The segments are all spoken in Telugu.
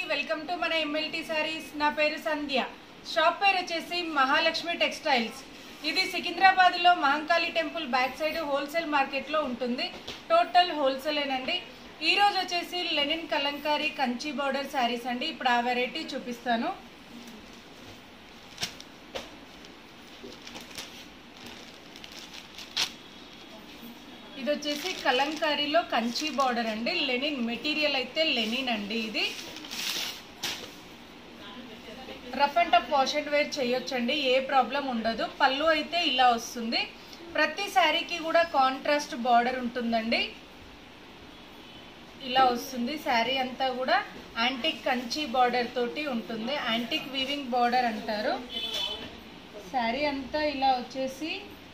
వెల్కమ్ టు మన ఎంఎల్టీ సారీస్ నా పేరు సంధ్య షాప్ పేరు వచ్చేసి మహాలక్ష్మి టెక్స్టైల్స్ ఇది సికింద్రాబాద్ లో Mahankali temple back side wholesale market లో ఉంటుంది టోటల్ హోల్సేలేనండి ఈ రోజు వచ్చేసి లెనిన్ కలంకారీ కంచి బోర్డర్ శారీస్ అండి ఇప్పుడు ఆ వెరైటీ చూపిస్తాను ఇది వచ్చేసి కలంకారీలో కంచి బార్డర్ అండి లెనిన్ మెటీరియల్ అయితే లెనిన్ అండి ఇది rough and tough wash and wear చేయొచ్చండి ఏ ప్రాబ్లం ఉండదు పళ్ళు అయితే ఇలా వస్తుంది ప్రతి శారీకి కూడా కాంట్రాస్ట్ బార్డర్ ఉంటుందండి ఇలా వస్తుంది శారీ అంతా కూడా యాంటిక్ కంచి బార్డర్ తోటి ఉంటుంది యాంటిక్ వీవింగ్ బార్డర్ అంటారు శారీ అంతా ఇలా వచ్చేసి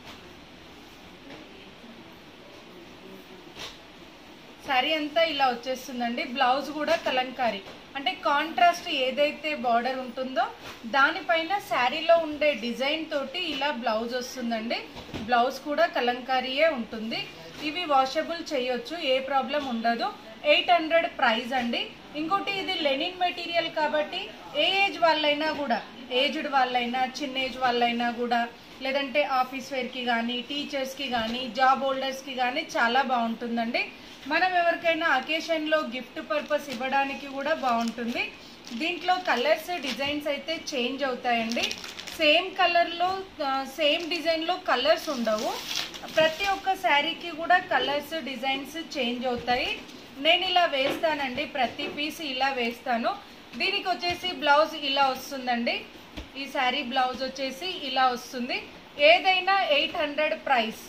శారీ అంతా ఇలా వచ్చేస్తుందండి బ్లౌజ్ కూడా కలంకారీ అంటే కాంట్రాస్ట్ ఏదైతే బార్డర్ ఉంటుందో దానిపైన శారీలో ఉండే డిజైన్ తోటి ఇలా బ్లౌజ్ వస్తుందండి బ్లౌజ్ కూడా కలంకారీయే ఉంటుంది ఇవి వాషబుల్ చేయొచ్చు ఏ ప్రాబ్లం ఉండదు ఎయిట్ హండ్రెడ్ ప్రైస్ అండి ఇంకోటి ఇది లెనిన్ మెటీరియల్ కాబట్టి ఏ ఏజ్ వాళ్ళైనా కూడా ఏజ్డ్ వాళ్ళైనా చిన్న ఏజ్ వాళ్ళైనా కూడా లేదంటే ఆఫీస్ వేర్కి కానీ టీచర్స్కి కానీ జాబ్ హోల్డర్స్కి కానీ చాలా బాగుంటుందండి మనం ఎవరికైనా అకేషన్లో గిఫ్ట్ పర్పస్ ఇవ్వడానికి కూడా బాగుంటుంది దీంట్లో కలర్స్ డిజైన్స్ అయితే చేంజ్ అవుతాయండి సేమ్ కలర్లో సేమ్ డిజైన్లో కలర్స్ ఉండవు ప్రతి ఒక్క శారీకి కూడా కలర్స్ డిజైన్స్ చేంజ్ అవుతాయి నేను ఇలా వేస్తానండి ప్రతి పీస్ ఇలా వేస్తాను దీనికి వచ్చేసి బ్లౌజ్ ఇలా వస్తుందండి ఈ శారీ బ్లౌజ్ వచ్చేసి ఇలా వస్తుంది ఏదైనా ఎయిట్ హండ్రెడ్ ప్రైస్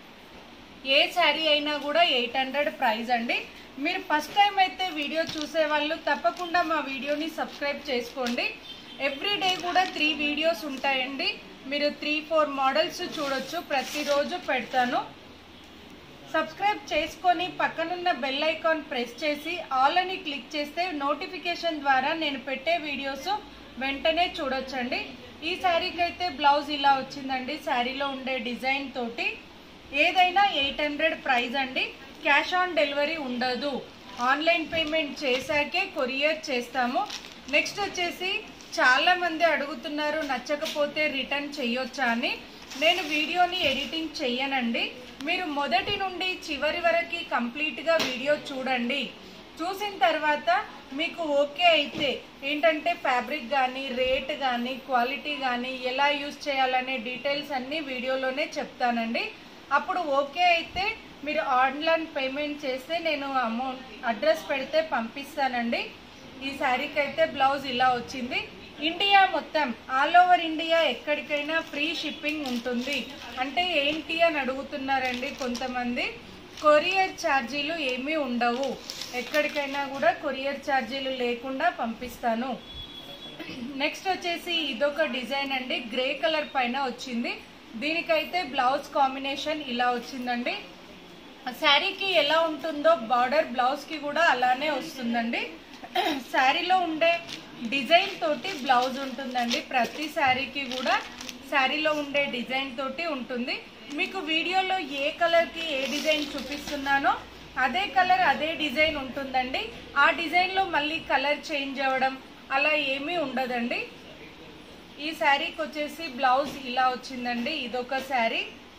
ఏ శారీ అయినా కూడా ఎయిట్ హండ్రెడ్ ప్రైస్ అండి మీరు ఫస్ట్ టైం అయితే వీడియో చూసే వాళ్ళు తప్పకుండా మా వీడియోని సబ్స్క్రైబ్ చేసుకోండి ఎవ్రీ డే కూడా త్రీ వీడియోస్ ఉంటాయండి మీరు త్రీ ఫోర్ మోడల్స్ చూడొచ్చు ప్రతిరోజు పెడతాను సబ్స్క్రైబ్ చేసుకొని పక్కనున్న బెల్ ఐకాన్ ప్రెస్ చేసి ఆల్ అని క్లిక్ చేస్తే నోటిఫికేషన్ ద్వారా నేను పెట్టే వీడియోస్ వెంటనే చూడొచ్చండి ఈ శారీకి అయితే బ్లౌజ్ ఇలా వచ్చిందండి శారీలో ఉండే డిజైన్ తోటి ఏదైనా ఎయిట్ హండ్రెడ్ ప్రైస్ అండి క్యాష్ ఆన్ డెలివరీ ఉండదు ఆన్లైన్ పేమెంట్ చేశాకే కొరియర్ చేస్తాము నెక్స్ట్ వచ్చేసి చాలా మంది అడుగుతున్నారు నచ్చకపోతే రిటర్న్ చెయ్యొచ్చా అని నేను వీడియోని ఎడిటింగ్ చెయ్యనండి మీరు మొదటి నుండి చివరి వరకు కంప్లీట్గా వీడియో చూడండి చూసిన తర్వాత మీకు ఓకే అయితే ఏంటంటే ఫ్యాబ్రిక్ కానీ రేట్ కానీ క్వాలిటీ కానీ ఎలా యూస్ చేయాలనే డీటెయిల్స్ అన్నీ వీడియోలోనే చెప్తానండి అప్పుడు ఓకే అయితే మీరు ఆన్లైన్ పేమెంట్ చేస్తే నేను అమౌంట్ అడ్రస్ పెడితే పంపిస్తానండి ఈ శారీకి అయితే బ్లౌజ్ ఇలా వచ్చింది ఇండియా మొత్తం ఆల్ ఓవర్ ఇండియా ఎక్కడికైనా ఫ్రీ షిప్పింగ్ ఉంటుంది అంటే ఏంటి అని అడుగుతున్నారండి కొంతమంది కొరియర్ ఛార్జీలు ఏమీ ఉండవు ఎక్కడికైనా కూడా కొరియర్ ఛార్జీలు లేకుండా పంపిస్తాను నెక్స్ట్ వచ్చేసి ఇదొక డిజైన్ అండి గ్రే కలర్ పైన వచ్చింది దీనికైతే బ్లౌజ్ కాంబినేషన్ ఇలా వచ్చిందండి శారీకి ఎలా ఉంటుందో బార్డర్ బ్లౌజ్కి కూడా అలానే వస్తుందండి శారీలో ఉండే డిజైన్ తోటి బ్లౌజ్ ఉంటుందండి ప్రతి శారీకి కూడా శారీలో ఉండే డిజైన్ తోటి ఉంటుంది మీకు వీడియోలో ఏ కలర్కి ఏ డిజైన్ చూపిస్తున్నానో అదే కలర్ అదే డిజైన్ ఉంటుందండి ఆ డిజైన్లో మళ్ళీ కలర్ చేంజ్ అవ్వడం అలా ఏమీ ఉండదండి ఈ శారీకి వచ్చేసి బ్లౌజ్ ఇలా వచ్చిందండి ఇదొక శారీ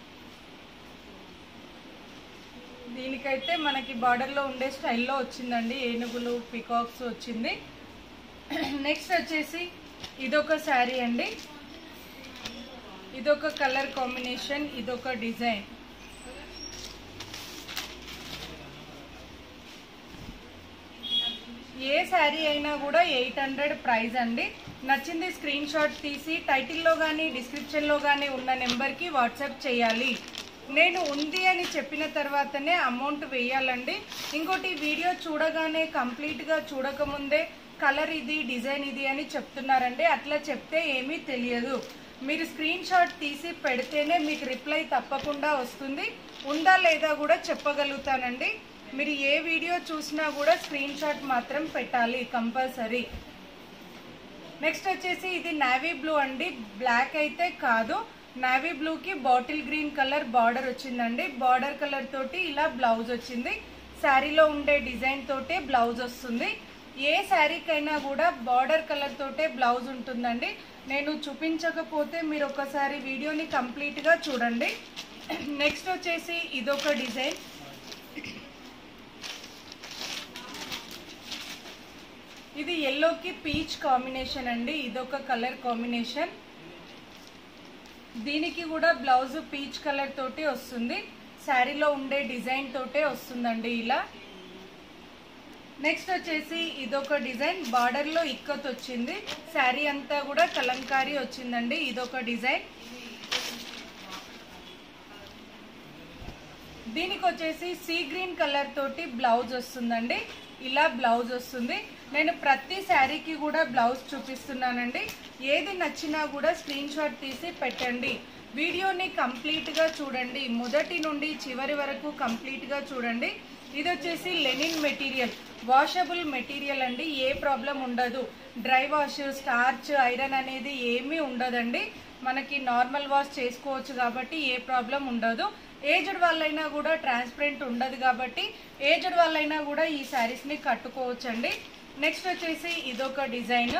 దీనికైతే మనకి బార్డర్లో ఉండే స్టైల్లో వచ్చిందండి ఏనుగులు పికాక్స్ వచ్చింది నెక్స్ట్ వచ్చేసి ఇదొక శారీ అండి ఇదొక కలర్ కాంబినేషన్ ఇదొక డిజైన్ ఏ శారీ అయినా కూడా ఎయిట్ హండ్రెడ్ ప్రైస్ అండి నచ్చింది స్క్రీన్ షాట్ తీసి టైటిల్లో కానీ డిస్క్రిప్షన్లో కానీ ఉన్న నెంబర్కి వాట్సాప్ చేయాలి నేను ఉంది అని చెప్పిన తర్వాతనే అమౌంట్ వేయాలండి ఇంకోటి వీడియో చూడగానే కంప్లీట్గా చూడకముందే కలర్ ఇది డిజైన్ ఇది అని చెప్తున్నారండి అట్లా చెప్తే ఏమీ తెలియదు మీరు స్క్రీన్ షాట్ తీసి పెడితేనే మీకు రిప్లై తప్పకుండా వస్తుంది ఉందా లేదా కూడా చెప్పగలుగుతానండి మీరు ఏ వీడియో చూసినా కూడా స్క్రీన్ షాట్ మాత్రం పెట్టాలి కంపల్సరీ నెక్స్ట్ వచ్చేసి ఇది నావీ బ్లూ అండి బ్లాక్ అయితే కాదు నావీ బ్లూకి బాటిల్ గ్రీన్ కలర్ బార్డర్ వచ్చిందండి బార్డర్ కలర్ తోటి ఇలా బ్లౌజ్ వచ్చింది శారీలో ఉండే డిజైన్ తోటే బ్లౌజ్ వస్తుంది ఏ శారీకైనా కూడా బార్డర్ కలర్ తోటే బ్లౌజ్ ఉంటుందండి నేను చూపించకపోతే మీరు ఒకసారి వీడియోని కంప్లీట్గా చూడండి నెక్స్ట్ వచ్చేసి ఇదొక డిజైన్ ఇది ఎల్లోకి పీచ్ కాంబినేషన్ అండి ఇదొక కలర్ కాంబినేషన్ దీనికి కూడా బ్లౌజ్ పీచ్ కలర్ తోటి వస్తుంది శారీలో ఉండే డిజైన్ తోటే వస్తుందండి ఇలా నెక్స్ట్ వచ్చేసి ఇదొక డిజైన్ బార్డర్ లో ఇక్కత్ వచ్చింది శారీ అంతా కూడా కలంకారీ వచ్చిందండి ఇదొక డిజైన్ దీనికి వచ్చేసి సీ గ్రీన్ కలర్ తోటి బ్లౌజ్ వస్తుందండి ఇలా బ్లౌజ్ వస్తుంది నేను ప్రతి శారీకి కూడా బ్లౌజ్ చూపిస్తున్నానండి ఏది నచ్చినా కూడా స్క్రీన్ షాట్ తీసి పెట్టండి వీడియోని కంప్లీట్గా చూడండి మొదటి నుండి చివరి వరకు కంప్లీట్గా చూడండి ఇది వచ్చేసి లెనిన్ మెటీరియల్ వాషబుల్ మెటీరియల్ అండి ఏ ప్రాబ్లం ఉండదు డ్రై వాష్ స్టార్చ్ ఐరన్ అనేది ఏమీ ఉండదండి మనకి నార్మల్ వాష్ చేసుకోవచ్చు కాబట్టి ఏ ప్రాబ్లం ఉండదు ఏజ్డ్ వాళ్ళైనా కూడా ట్రాన్స్పరెంట్ ఉండదు కాబట్టి ఏజ్డ్ వాళ్ళైనా కూడా ఈ శారీస్ని కట్టుకోవచ్చు అండి నెక్స్ట్ వచ్చేసి ఇదొక డిజైన్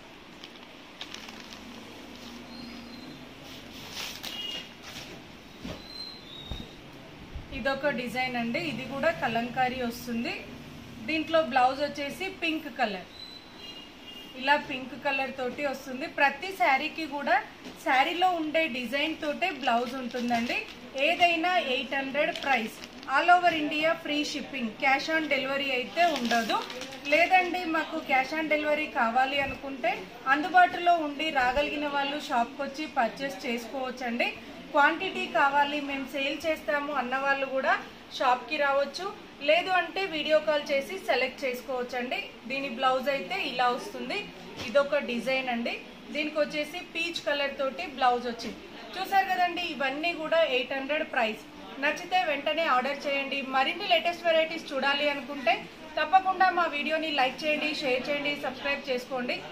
ఇదొక డిజైన్ అండి ఇది కూడా కలంకారీ వస్తుంది దీంట్లో బ్లౌజ్ వచ్చేసి పింక్ కలర్ ఇలా పింక్ కలర్ తోటి వస్తుంది ప్రతి శారీకి కూడా శారీలో ఉండే డిజైన్ తోటే బ్లౌజ్ ఉంటుందండి ఏదైనా eight hundred price all over India free shipping cash on delivery అయితే ఉండదు లేదండి మాకు క్యాష్ ఆన్ డెలివరీ కావాలి అనుకుంటే అందుబాటులో ఉండి రాగలిగిన వాళ్ళు షాప్కి వచ్చి పర్చేస్ చేసుకోవచ్చండి క్వాంటిటీ కావాలి మేము సేల్ చేస్తాము అన్న వాళ్ళు కూడా షాప్కి రావచ్చు లేదు అంటే వీడియో కాల్ చేసి సెలెక్ట్ చేసుకోవచ్చు అండి దీని బ్లౌజ్ అయితే ఇలా వస్తుంది ఇదొక డిజైన్ అండి దీనికి వచ్చేసి పీచ్ కలర్ తోటి బ్లౌజ్ వచ్చింది చూసారు కదండి ఇవన్నీ కూడా ఎయిట్ హండ్రెడ్ ప్రైస్ నచ్చితే వెంటనే ఆర్డర్ చేయండి మరిన్ని లేటెస్ట్ వెరైటీస్ చూడాలి అనుకుంటే తప్పకుండా మా వీడియోని లైక్ చేయండి షేర్ చేయండి సబ్స్క్రైబ్ చేసుకోండి